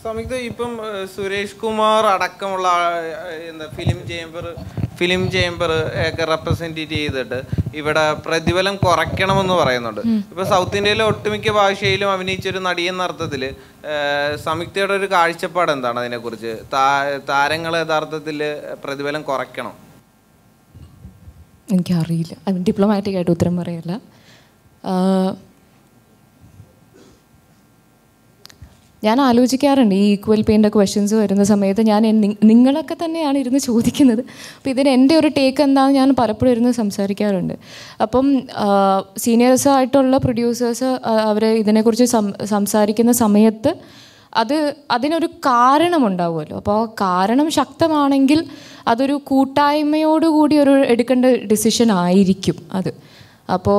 സംയുക്ത ഇപ്പം ഏഹ്, സുരേഷ് കുമാർ അടക്കമുള്ള ആ- എന്താ ഫിലിം ചേംബർ ഫിലിം ചേംബർ ഒക്കെ റെപ്രസെന്റ് ചെയ്തിട്ട് ഇവിടെ പ്രതിഫലം കുറയ്ക്കണമെന്ന് പറയുന്നുണ്ട് ഇപ്പൊ സൗത്ത് ഇന്ത്യയിലെ ഒട്ടുമിക്ക ഭാഷയിലും അഭിനയിച്ചൊരു നടിയെന്ന അർത്ഥത്തിൽ സംയുക്തയുടെ ഒരു കാഴ്ചപ്പാട് എന്താണ് അതിനെക്കുറിച്ച് താ- താരങ്ങൾ യഥാർത്ഥത്തിൽ പ്രതിഫലം കുറയ്ക്കണം എനിക്കറിയില്ല ഡിപ്ലോമാറ്റിക് ആയിട്ട് ഉത്തരം പറയല്ല ആഹ് ഞാൻ ആലോചിക്കാറുണ്ട് ഈ ഈക്വൽ പെയിൻ്റെ ക്വസ്റ്റ്യൻസ് വരുന്ന സമയത്ത് ഞാൻ എൻ- നി- നിങ്ങളൊക്കെ തന്നെയാണ് ഇരുന്ന് ചോദിക്കുന്നത് അപ്പോൾ ഇതിന് എൻ്റെ ഒരു ടേക്ക് എന്താണെന്ന് ഞാൻ പലപ്പോഴും ഇരുന്ന് സംസാരിക്കാറുണ്ട് അപ്പം സീനിയേഴ്സ് ആയിട്ടുള്ള പ്രൊഡ്യൂസേഴ്സ് അവർ ഇതിനെക്കുറിച്ച് സം സംസാരിക്കുന്ന സമയത്ത് അത് അതിനൊരു കാരണമുണ്ടാവുമല്ലോ അപ്പോൾ ആ കാരണം ശക്തമാണെങ്കിൽ അതൊരു കൂട്ടായ്മയോടുകൂടി ഒരു എടുക്കേണ്ട ഡിസിഷൻ ആയിരിക്കും അത് അപ്പോൾ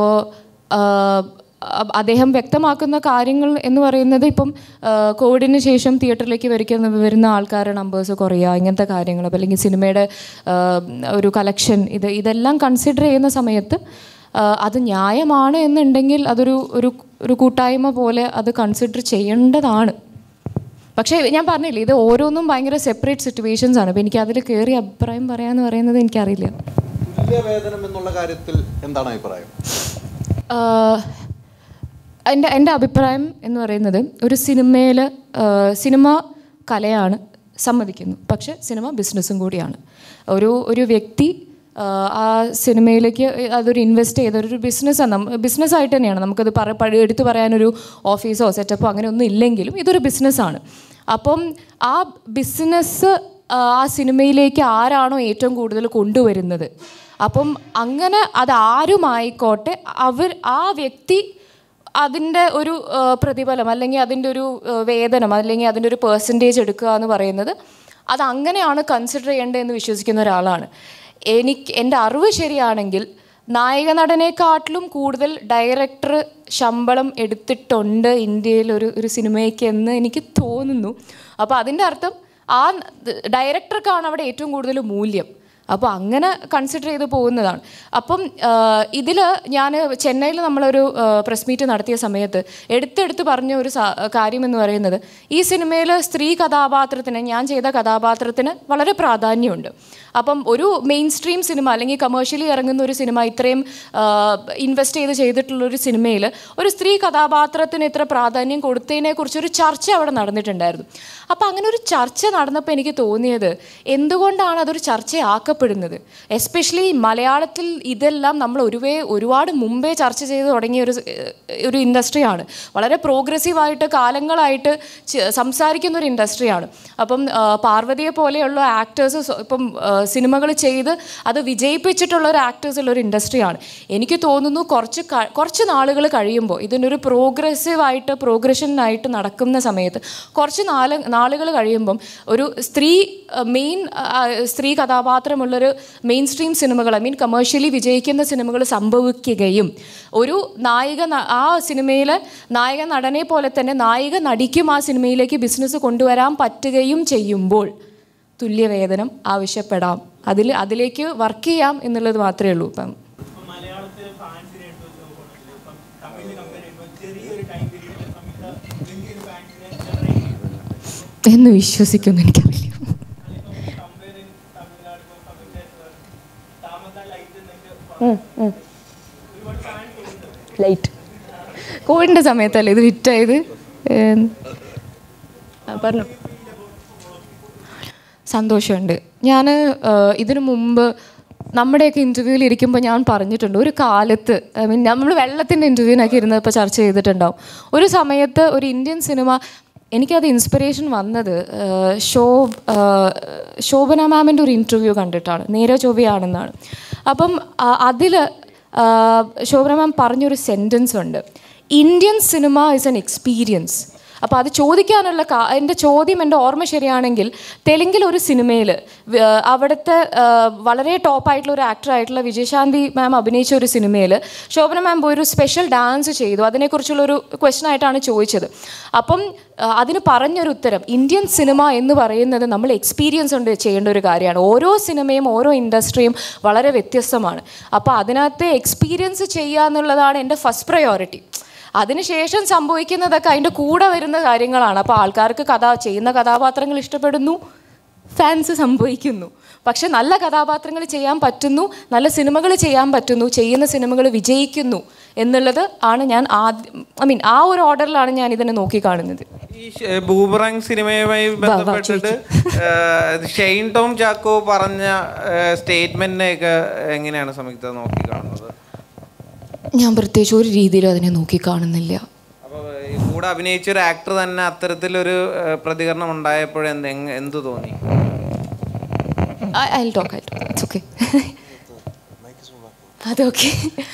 അ- അദ്ദേഹം വ്യക്തമാക്കുന്ന കാര്യങ്ങൾ എന്ന് പറയുന്നത് ഇപ്പം ആ, കോവിഡിന് ശേഷം തിയേറ്ററിലേക്ക് വരിക്കുന്ന വരുന്ന ആൾക്കാരുടെ നമ്പേഴ്സ് കുറയുക ഇങ്ങനത്തെ കാര്യങ്ങൾ അപ്പോൾ അല്ലെങ്കിൽ സിനിമയുടെ ആ, ഒരു കളക്ഷൻ ഇത് ഇതെല്ലാം കൺസിഡർ ചെയ്യുന്ന സമയത്ത് ആ, അത് ന്യായമാണ് എന്നുണ്ടെങ്കിൽ അതൊരു ഒരു ഒരു കൂട്ടായ്മ പോലെ അത് കൺസിഡർ ചെയ്യേണ്ടതാണ് പക്ഷേ ഞാൻ പറഞ്ഞില്ലേ ഇത് ഓരോന്നും ഭയങ്കര സെപ്പറേറ്റ് സിറ്റുവേഷൻസ് ആണ് അപ്പോൾ എനിക്ക് അതിൽ കയറി അഭിപ്രായം പറയാമെന്ന് പറയുന്നത് എനിക്കറിയില്ല തുല്യവേതനം എന്നുള്ള കാര്യത്തിൽ എന്താണ് അഭിപ്രായം ആഹ് എൻ്റെ എൻ്റെ അഭിപ്രായം എന്ന് പറയുന്നത് ഒരു സിനിമയിൽ സിനിമ കലയാണ് സമ്മതിക്കുന്നു പക്ഷെ സിനിമ ബിസിനസ്സും കൂടിയാണ് ഒരു ഒരു വ്യക്തി ആഹ് ആ സിനിമയിലേക്ക് അതൊരു ഇൻവെസ്റ്റ് ചെയ്ത ഒരു ബിസിനസ്സാണ് ബിസിനസ്സായിട്ട് തന്നെയാണ് നമുക്കത് പറ പഴ- എടുത്തു പറയാനൊരു ഓഫീസോ സെറ്റപ്പോ അങ്ങനെ ഒന്നും ഇല്ലെങ്കിലും ഇതൊരു ബിസിനസ്സാണ് അപ്പം ആ ബിസിനസ് ആ സിനിമയിലേക്ക് ആരാണോ ഏറ്റവും കൂടുതൽ കൊണ്ടുവരുന്നത് അപ്പം അങ്ങനെ അത് ആരുമായിക്കോട്ടെ അവർ ആ വ്യക്തി അതിൻ്റെ ഒരു ആ, പ്രതിഫലം അല്ലെങ്കിൽ അതിൻ്റെ ഒരു ആ, വേതനം അല്ലെങ്കിൽ അതിൻ്റെ ഒരു പേഴ്സൻറ്റേജ് എടുക്കുക എന്ന് പറയുന്നത് അത് അങ്ങനെയാണ് കൺസിഡർ ചെയ്യേണ്ടതെന്ന് വിശ്വസിക്കുന്ന ഒരാളാണ് എനിക്ക് എൻ്റെ അറിവ് ശരിയാണെങ്കിൽ നായക നടനെക്കാട്ടിലും കൂടുതൽ ഡയറക്ടർ ശമ്പളം എടുത്തിട്ടുണ്ട് ഇന്ത്യയിൽ ഒരു ഒരു സിനിമയ്ക്ക് എന്ന് എനിക്ക് തോന്നുന്നു അപ്പോൾ അതിൻ്റെ അർത്ഥം ആ ഡയറക്ടർക്കാണ് അവിടെ ഏറ്റവും കൂടുതൽ മൂല്യം അപ്പോൾ അങ്ങനെ കൺസിഡർ ചെയ്ത് പോകുന്നതാണ് അപ്പം ഇതിൽ ഞാൻ ചെന്നൈയിൽ നമ്മളൊരു പ്രസ് മീറ്റ് നടത്തിയ സമയത്ത് എടുത്തെടുത്ത് പറഞ്ഞ ഒരു സ- കാര്യം എന്ന് പറയുന്നത് ഈ സിനിമയിൽ സ്ത്രീ കഥാപാത്രത്തിന് ഞാൻ ചെയ്ത കഥാപാത്രത്തിന് വളരെ പ്രാധാന്യമുണ്ട് അപ്പം ഒരു മെയിൻ സ്ട്രീം സിനിമ അല്ലെങ്കിൽ കമേഴ്ഷ്യലി ഇറങ്ങുന്ന ഒരു സിനിമ ഇത്രയും ഇൻവെസ്റ്റ് ചെയ്ത് ചെയ്തിട്ടുള്ള ഒരു സിനിമയിൽ ഒരു സ്ത്രീ കഥാപാത്രത്തിന് ഇത്ര പ്രാധാന്യം കൊടുത്തതിനെ കുറിച്ചൊരു ചർച്ച അവിടെ നടന്നിട്ടുണ്ടായിരുന്നു അപ്പോൾ അങ്ങനെ ഒരു ചർച്ച നടന്നപ്പോൾ എനിക്ക് തോന്നിയത് എന്തുകൊണ്ടാണ് അതൊരു ചർച്ചയാക്കപ്പെടുന്നത് എസ്പെഷ്യലി മലയാളത്തിൽ ഇതെല്ലാം നമ്മൾ ഒരുവേ ഒരുപാട് മുമ്പേ ചർച്ച ചെയ്ത് തുടങ്ങിയ ഒരു സ്- ഒരു ഇൻഡസ്ട്രിയാണ് വളരെ പ്രോഗ്രസീവായിട്ട് കാലങ്ങളായിട്ട് ച- സംസാരിക്കുന്ന ഒരു ഇൻഡസ്ട്രിയാണ് അപ്പം ആ, പാർവതിയെ പോലെയുള്ള ആക്ടേഴ്സ് ഇപ്പം സിനിമകൾ ചെയ്ത് അത് വിജയിപ്പിച്ചിട്ടുള്ള ഒരു ആക്ടേഴ്സ് ഉള്ള ഒരു ഇൻഡസ്ട്രിയാണ് എനിക്ക് തോന്നുന്നു കുറച്ച് ക- കുറച്ച് നാളുകൾ കഴിയുമ്പോൾ ഇതിനൊരു പ്രോഗ്രസീവായിട്ട് പ്രോഗ്രഷനായിട്ട് നടക്കുന്ന സമയത്ത് കുറച്ച് നാല് നാളുകൾ കഴിയുമ്പം ഒരു സ്ത്രീ മെയിൻ സ്ത്രീ കഥാപാത്രമുള്ളൊരു മെയിൻ സ്ട്രീം സിനിമകൾ ഐ മീൻ കമേഴ്ഷ്യലി വിജയിക്കുന്ന സിനിമകൾ സംഭവിക്കുകയും ഒരു നായിക ന- ആ സിനിമയിലെ നായക നടനെ പോലെ തന്നെ നായിക നടിക്കും ആ സിനിമയിലേക്ക് ബിസിനസ് കൊണ്ടുവരാൻ പറ്റുകയും ചെയ്യുമ്പോൾ തുല്യവേതനം ആവശ്യപ്പെടാം അതിൽ അതിലേക്ക് വർക്ക് ചെയ്യാം എന്നുള്ളത് മാത്രമേ ഉള്ളൂ ഇപ്പം മലയാളത്തിലെ ഫാൻസിനെ എടുത്ത് വെച്ച് നോക്കുകയാണെങ്കിൽ ഇപ്പം തമിഴിൽ കമ്പയർ ചെയ്യുമ്പോൾ ചെറിയൊരു ടൈം പീരീഡിൽ സമയത്ത് വലിയൊരു ഫാൻസിനെ ജനറേറ്റ് ചെയ്യുന്നുണ്ട് എന്ന് വിശ്വസിക്കുന്നു എനിക്കറിയില്ല കമ്പയർ തമിഴ്നാട് ഇപ്പം സമയത്ത് താമസ ലൈറ്റ് എന്നൊക്കെ ഒരുപാട് ഫാൻസ് ഉണ്ട് ലൈറ്റ് കോവിഡിൻ്റെ സമയത്തല്ലേ ഇത് ഹിറ്റായത് പറഞ്ഞു സന്തോഷമുണ്ട് ഞാൻ ഇതിനു മുമ്പ് നമ്മുടെയൊക്കെ ഇൻ്റർവ്യൂവിൽ ഇരിക്കുമ്പോൾ ഞാൻ പറഞ്ഞിട്ടുണ്ട് ഒരു കാലത്ത് ഐ മീൻ നമ്മൾ വെള്ളത്തിൻ്റെ ഇൻ്റർവ്യൂവിനൊക്കെ ഇരുന്നപ്പോൾ ചർച്ച ചെയ്തിട്ടുണ്ടാവും ഒരു സമയത്ത് ഒരു ഇന്ത്യൻ സിനിമ എനിക്കത് ഇൻസ്പിറേഷൻ വന്നത് ഏഹ്, ശോ ഏഹ്, ശോഭന മാമിൻ്റെ ഒരു ഇൻ്റർവ്യൂ കണ്ടിട്ടാണ് നേരെ ചൊവ്വയാണെന്നാണ് അപ്പം അതിൽ ശോഭന മാം പറഞ്ഞൊരു സെൻറ്റൻസ് ഉണ്ട് Indian cinema is an experience അപ്പോൾ അത് ചോദിക്കാനുള്ള കാ- എൻ്റെ ചോദ്യം എൻ്റെ ഓർമ്മ ശരിയാണെങ്കിൽ തെലുങ്കിൽ ഒരു സിനിമയിൽ അവിടുത്തെ ആ, വളരെ ടോപ്പായിട്ടുള്ള ഒരു ആക്ടറായിട്ടുള്ള വിജയശാന്തി മാം അഭിനയിച്ച ഒരു സിനിമയിൽ ശോഭന മാം പോയി ഒരു സ്പെഷ്യൽ ഡാൻസ് ചെയ്തു അതിനെക്കുറിച്ചുള്ളൊരു ക്വസ്റ്റൻ ആയിട്ടാണ് ചോദിച്ചത് അപ്പം ആ, അതിന് പറഞ്ഞൊരു ഉത്തരം ഇന്ത്യൻ സിനിമ എന്ന് പറയുന്നത് നമ്മൾ എക്സ്പീരിയൻസ് കൊണ്ട് ചെയ്യേണ്ട ഒരു കാര്യമാണ് ഓരോ സിനിമയും ഓരോ ഇൻഡസ്ട്രിയും വളരെ വ്യത്യസ്തമാണ് അപ്പോൾ അതിനകത്ത് എക്സ്പീരിയൻസ് ചെയ്യുക എന്നുള്ളതാണ് എൻ്റെ ഫസ്റ്റ് പ്രയോറിറ്റി അതിനുശേഷം സംഭവിക്കുന്നതൊക്കെ അതിൻ്റെ കൂടെ വരുന്ന കാര്യങ്ങളാണ് അപ്പോൾ ആൾക്കാർക്ക് കഥ ചെയ്യുന്ന കഥാപാത്രങ്ങൾ ഇഷ്ടപ്പെടുന്നു ഫാൻസ് സംഭവിക്കുന്നു പക്ഷെ നല്ല കഥാപാത്രങ്ങൾ ചെയ്യാൻ പറ്റുന്നു നല്ല സിനിമകൾ ചെയ്യാൻ പറ്റുന്നു ചെയ്യുന്ന സിനിമകൾ വിജയിക്കുന്നു എന്നുള്ളത് ആണ് ഞാൻ ആദ്യം ഐ മീൻ ആ ഒരു ഓർഡറിലാണ് ഞാൻ ഇതിനെ നോക്കിക്കാണുന്നത് ഈ ഷ- ബൂബറാങ് സിനിമയുമായി ബന്ധപ്പെട്ടിട്ട് ഏഹ്, ഷെയ്ൻ ടോം ചാക്കോ പറഞ്ഞ സ്റ്റേറ്റ്മെന്റിനെയൊക്കെ എങ്ങനെയാണ് സംയുക്ത നോക്കി കാണുന്നത് ഞാൻ പ്രത്യേകിച്ച് ഒരു രീതിയിലും അതിനെ നോക്കിക്കാണുന്നില്ല അപ്പോൾ ഈ കൂടെ അഭിനയിച്ച ഒരു ആക്ടർ തന്നെ അത്തരത്തിലൊരു ഏഹ്, പ്രതികരണം ഉണ്ടായപ്പോൾ എന്ത് എങ്- എന്ത് തോന്നി I talk I talk it's okay അതൊക്കെ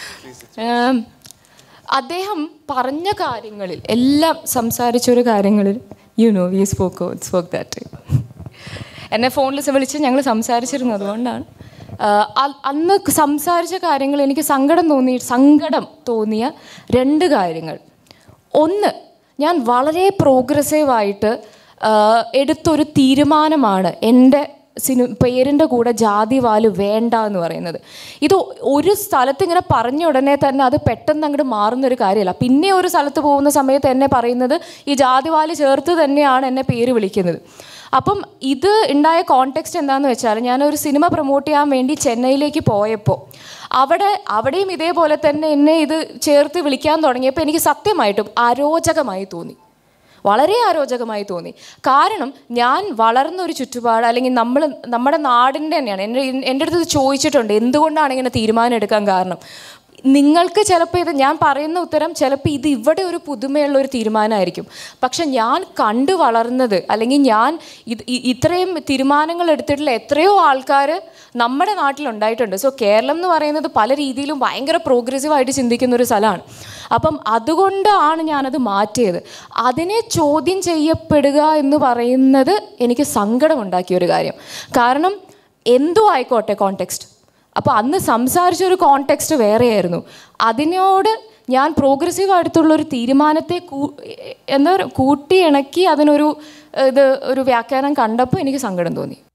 അദ്ദേഹം പറഞ്ഞ കാര്യങ്ങളിൽ എല്ലാം സംസാരിച്ചൊരു കാര്യങ്ങളിൽ you know we spoke spoke that എന്നെ ഫോണിൽ വിളിച്ച് ഞങ്ങൾ സംസാരിച്ചിരുന്നു അതുകൊണ്ടാണ് ആഹ് അ- അന്ന് സംസാരിച്ച കാര്യങ്ങൾ എനിക്ക് സങ്കടം തോന്നി സങ്കടം തോന്നിയ രണ്ട് കാര്യങ്ങൾ ഒന്ന് ഞാൻ വളരെ പ്രോഗ്രസീവായിട്ട് ആഹ് എടുത്തൊരു തീരുമാനമാണ് എൻ്റെ സിനി പേരിൻ്റെ കൂടെ ജാതി വാല് വേണ്ട എന്ന് പറയുന്നത് ഇത് ഒരു സ്ഥലത്ത് ഇങ്ങനെ പറഞ്ഞ ഉടനെ തന്നെ അത് പെട്ടെന്ന് അങ്ങോട്ട് മാറുന്ന ഒരു കാര്യമല്ല പിന്നെ ഒരു സ്ഥലത്ത് പോകുന്ന സമയത്ത് എന്നെ പറയുന്നത് ഈ ജാതി വാല് ചേർത്ത് തന്നെയാണ് എന്നെ പേര് വിളിക്കുന്നത് അപ്പം ഇത് ഉണ്ടായ കോണ്ടെക്സ്റ്റ് എന്താണെന്ന് വെച്ചാൽ ഞാനൊരു സിനിമ പ്രൊമോട്ട് ചെയ്യാൻ വേണ്ടി ചെന്നൈയിലേക്ക് പോയപ്പോൾ അവിടെ അവിടെയും ഇതേപോലെ തന്നെ എന്നെ ഇത് ചേർത്ത് വിളിക്കാൻ തുടങ്ങിയപ്പോൾ എനിക്ക് സത്യമായിട്ടും അരോചകമായി തോന്നി വളരെ അരോചകമായി തോന്നി കാരണം ഞാൻ വളർന്ന ഒരു ചുറ്റുപാട് അല്ലെങ്കിൽ നമ്മൾ നമ്മുടെ നാടിൻ്റെ തന്നെയാണ് എൻ്റെ എൻ്റെ അടുത്ത് ഇത് ചോദിച്ചിട്ടുണ്ട് എന്തുകൊണ്ടാണ് ഇങ്ങനെ തീരുമാനം എടുക്കാൻ കാരണം നിങ്ങൾക്ക് ചിലപ്പോൾ ഇത് ഞാൻ പറയുന്ന ഉത്തരം ചിലപ്പോൾ ഇത് ഇവിടെ ഒരു പുതുമയുള്ള ഒരു തീരുമാനമായിരിക്കും പക്ഷെ ഞാൻ കണ്ടു വളർന്നത് അല്ലെങ്കിൽ ഞാൻ ഇത് ഇ- ഇത്രയും തീരുമാനങ്ങൾ എടുത്തിട്ടുള്ള എത്രയോ ആൾക്കാർ നമ്മുടെ നാട്ടിലുണ്ടായിട്ടുണ്ട് സോ കേരളം എന്ന് പറയുന്നത് പല രീതിയിലും ഭയങ്കര പ്രോഗ്രസീവായിട്ട് ചിന്തിക്കുന്ന ഒരു സ്ഥലമാണ് അപ്പം അതുകൊണ്ടാണ് ഞാനത് മാറ്റിയത് അതിനെ ചോദ്യം ചെയ്യപ്പെടുക എന്ന് പറയുന്നത് എനിക്ക് സങ്കടമുണ്ടാക്കിയ ഒരു കാര്യം കാരണം എന്തോ ആയിക്കോട്ടെ കോണ്ടെക്സ്റ്റ് അപ്പോൾ അന്ന് സംസാരിച്ച ഒരു കോണ്ടെക്സ്റ്റ് വേറെയായിരുന്നു അതിനോട് ഞാൻ പ്രോഗ്രസീവ് ആയിട്ടുള്ള ഒരു തീരുമാനത്തെ കൂ- എന്താ പറയുക കൂട്ടി ഇണക്കി അതിനൊരു ഇത് ഒരു വ്യാഖ്യാനം കണ്ടപ്പോൾ എനിക്ക് സങ്കടം തോന്നി